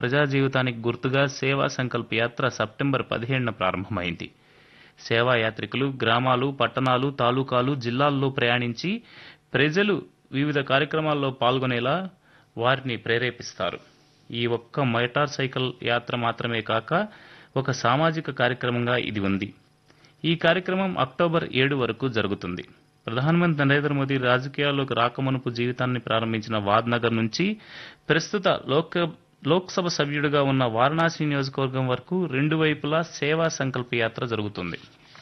ప్రజా జీవితానికి గుర్తుగా సేవా సంకల్ప యాత్ర సెప్టెంబర్ పదిహేడున ప్రారంభమైంది సేవా యాత్రికులు గ్రామాలు పట్టణాలు తాలూకాలు జిల్లాల్లో ప్రయాణించి ప్రజలు వివిధ కార్యక్రమాల్లో పాల్గొనేలా వారిని ప్రేరేపిస్తారు ఈ ఒక్క మోటార్ సైకిల్ యాత్ర మాత్రమే కాక ఒక సామాజిక కార్యక్రమంగా ఇది ఉంది ఈ కార్యక్రమం అక్టోబర్ ఏడు వరకు జరుగుతుంది ప్రధానమంత్రి నరేంద్ర మోదీ రాజకీయాల్లోకి రాకమునుపు జీవితాన్ని ప్రారంభించిన వాద్నగర్ నుంచి ప్రస్తుత లోక లోక్సభ సభ్యుడిగా ఉన్న వారణాసి నియోజకవర్గం వరకు రెండు వైపులా సేవా సంకల్ప యాత్ర జరుగుతుంది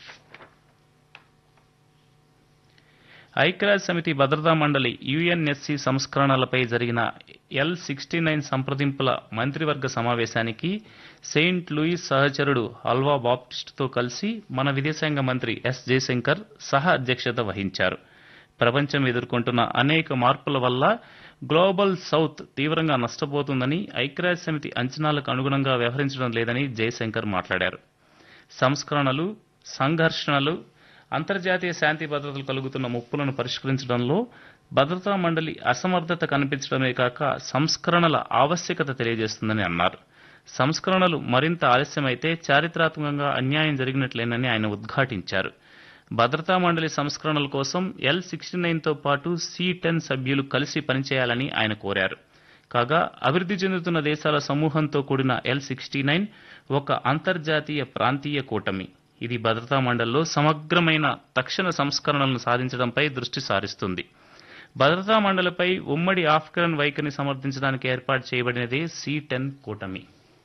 ఐక్యరాజ్య సమితి భద్రతా మండలి యుఎన్ఎస్సి సంస్కరణలపై జరిగిన ఎల్ సిక్స్టీ నైన్ సంప్రదింపుల మంత్రివర్గ సమావేశానికి సెయింట్ లూయిస్ సహచరుడు అల్వా బాప్టిస్ట్తో కలిసి మన విదేశాంగ మంత్రి ఎస్ జయశంకర్ సహ అధ్యక్షత వహించారు ప్రపంచం ఎదుర్కొంటున్న అనేక మార్పుల వల్ల గ్లోబల్ సౌత్ తీవ్రంగా నష్టపోతుందని ఐక్యరాజ్య సమితి అంచనాలకు అనుగుణంగా వ్యవహరించడం లేదని జయశంకర్ మాట్లాడారు సంస్కరణలు సంఘర్షణలు అంతర్జాతీయ శాంతి భద్రతలు కలుగుతున్న ముప్పులను పరిష్కరించడంలో భద్రతా మండలి అసమర్థత కనిపించడమే కాక సంస్కరణల ఆవశ్యకత తెలియజేస్తుందని అన్నారు సంస్కరణలు మరింత ఆలస్యమైతే చారిత్రాత్మకంగా అన్యాయం జరిగినట్లేనని ఆయన ఉద్ఘాటించారు భద్రతా మండలి సంస్కరణల కోసం ఎల్ సిక్స్టీ నైన్తో పాటు సి టెన్ సభ్యులు కలిసి పనిచేయాలని ఆయన కోరారు కాగా అభివృద్ధి చెందుతున్న దేశాల సమూహంతో కూడిన ఎల్ సిక్స్టీ నైన్ ఒక అంతర్జాతీయ ప్రాంతీయ కూటమి ఇది భద్రతా మండలిలో సమగ్రమైన తక్షణ సంస్కరణలను సాధించడంపై దృష్టి సారిస్తుంది భద్రతా మండలిపై ఉమ్మడి ఆఫ్ఘన్ వైఖరిని సమర్థించడానికి ఏర్పాటు చేయబడినదే సి టెన్ కూటమి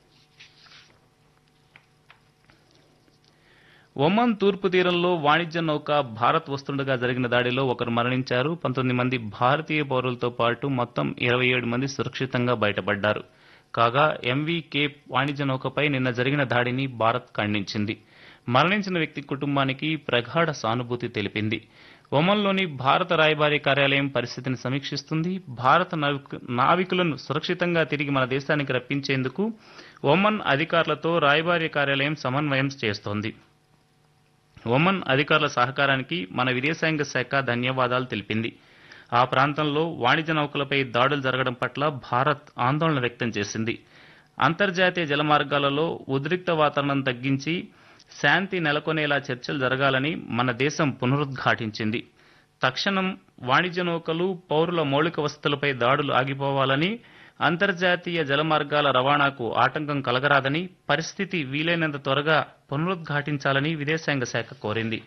ఒమన్ తూర్పు తీరంలో వాణిజ్య నౌక భారత్ వస్తుండగా జరిగిన దాడిలో ఒకరు మరణించారు పంతొమ్మిది మంది భారతీయ పౌరులతో పాటు మొత్తం ఇరవై ఏడు మంది సురక్షితంగా బయటపడ్డారు కాగా ఎంవీ కేప్ వాణిజ్య నౌకపై నిన్న జరిగిన దాడిని భారత్ ఖండించింది మరణించిన వ్యక్తి కుటుంబానికి ప్రగాఢ సానుభూతి తెలిపింది ఒమన్లోని భారత రాయబారి కార్యాలయం పరిస్థితిని సమీక్షిస్తుంది భారత నావిక- నావికులను సురక్షితంగా తిరిగి మన దేశానికి రప్పించేందుకు ఒమన్ అధికారులతో రాయబారి కార్యాలయం సమన్వయం చేస్తోంది ఒమన్ అధికారుల సహకారానికి మన విదేశాంగ శాఖ ధన్యవాదాలు తెలిపింది ఆ ప్రాంతంలో వాణిజ్య నౌకలపై దాడులు జరగడం పట్ల భారత్ ఆందోళన వ్యక్తం చేసింది అంతర్జాతీయ జలమార్గాలలో ఉద్రిక్త వాతావరణం తగ్గించి శాంతి నెలకొనేలా చర్చలు జరగాలని మన దేశం పునరుద్ఘాటించింది తక్షణం వాణిజ్య నౌకలు పౌరుల మౌలిక వసతులపై దాడులు ఆగిపోవాలని అంతర్జాతీయ జలమార్గాల రవాణాకు ఆటంకం కలగరాదని పరిస్థితి వీలైనంత త్వరగా పునరుద్ఘాటించాలని విదేశాంగ శాఖ కోరింది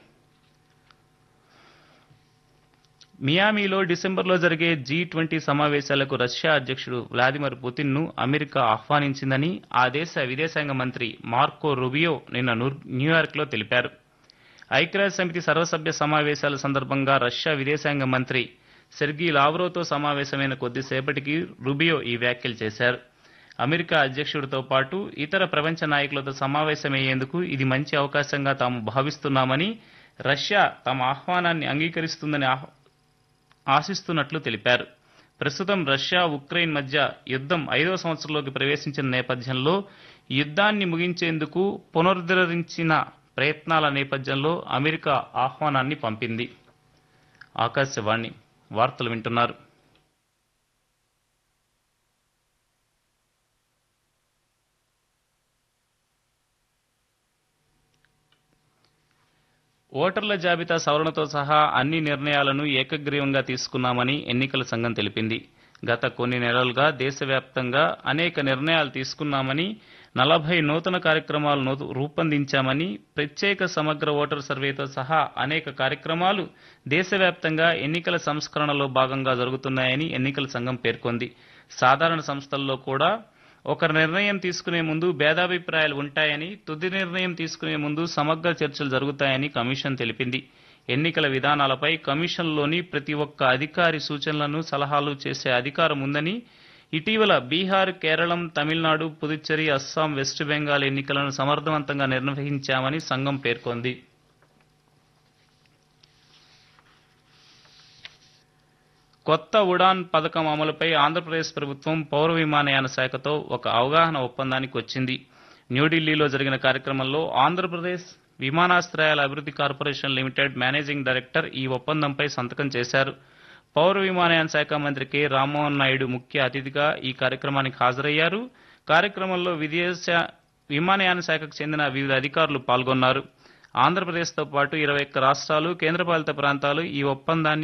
మియామిలో డిసెంబర్లో జరిగే జీ ట్వంటీ సమావేశాలకు రష్యా అధ్యక్షుడు వ్లాదిమిర్ పుతిన్ ను అమెరికా ఆహ్వానించిందని ఆ దేశ విదేశాంగ మంత్రి మార్కో రుబియో నిన్న నూర్- న్యూయార్క్లో తెలిపారు ఐక్యరాజ్య సమితి సర్వసభ్య సమావేశాల సందర్భంగా రష్యా విదేశాంగ మంత్రి సెర్గీ లావ్రోతో సమావేశమైన కొద్దిసేపటికి రుబియో ఈ వ్యాఖ్యలు చేశారు అమెరికా అధ్యక్షుడితో పాటు ఇతర ప్రపంచ నాయకులతో సమావేశమయ్యేందుకు ఇది మంచి అవకాశంగా తాము భావిస్తున్నామని రష్యా తమ ఆహ్వానాన్ని అంగీకరిస్తుందని ఆహ్- ఆశిస్తున్నట్లు తెలిపారు ప్రస్తుతం రష్యా ఉక్రెయిన్ మధ్య యుద్ధం ఐదో సంవత్సరంలోకి ప్రవేశించిన నేపథ్యంలో యుద్ధాన్ని ముగించేందుకు పునరుద్ధరించిన ప్రయత్నాల నేపథ్యంలో అమెరికా ఆహ్వానాన్ని పంపింది ఆకాశవాణి వార్తలు వింటున్నారు ఓటర్ల జాబితా సవరణతో సహా అన్ని నిర్ణయాలను ఏకగ్రీవంగా తీసుకున్నామని ఎన్నికల సంఘం తెలిపింది గత కొన్ని నెలలుగా దేశవ్యాప్తంగా అనేక నిర్ణయాలు తీసుకున్నామని నలభై నూతన కార్యక్రమాలు నూత- రూపొందించామని ప్రత్యేక సమగ్ర ఓటర్ సర్వేతో సహా అనేక కార్యక్రమాలు దేశవ్యాప్తంగా ఎన్నికల సంస్కరణలో భాగంగా జరుగుతున్నాయని ఎన్నికల సంఘం పేర్కొంది సాధారణ సంస్థల్లో కూడా ఒక నిర్ణయం తీసుకునే ముందు భేదాభిప్రాయాలు ఉంటాయని తుది నిర్ణయం తీసుకునే ముందు సమగ్ర చర్చలు జరుగుతాయని కమిషన్ తెలిపింది ఎన్నికల విధానాలపై కమిషన్లోని ప్రతి ఒక్క అధికారి సూచనలను సలహాలు చేసే అధికారం ఉందని ఇటీవల బీహార్ కేరళం తమిళనాడు పుదుచ్చేరి అస్సాం వెస్ట్ బెంగాల్ ఎన్నికలను సమర్థవంతంగా నిర్వహించామని సంఘం పేర్కొంది కొత్త ఉడాన్ పథకం అమలుపై ఆంధ్రప్రదేశ్ ప్రభుత్వం పౌర విమానయాన శాఖతో ఒక అవగాహన ఒప్పందానికి వచ్చింది న్యూఢిల్లీలో జరిగిన కార్యక్రమంలో ఆంధ్రప్రదేశ్ విమానాశ్రయాల అభివృద్ధి కార్పొరేషన్ లిమిటెడ్ మేనేజింగ్ డైరెక్టర్ ఈ ఒప్పందంపై సంతకం చేశారు పౌర విమానయాన శాఖ మంత్రి కె రామ్మోహన్ నాయుడు ముఖ్య అతిథిగా ఈ కార్యక్రమానికి హాజరయ్యారు కార్యక్రమంలో విదేశ విమానయాన శాఖకు చెందిన వివిధ అధికారులు పాల్గొన్నారు ఆంధ్రప్రదేశ్తో పాటు ఇరవై ఒక్క రాష్ట్రాలు కేంద్రపాలిత ప్రాంతాలు ఈ ఒప్పందాన్ని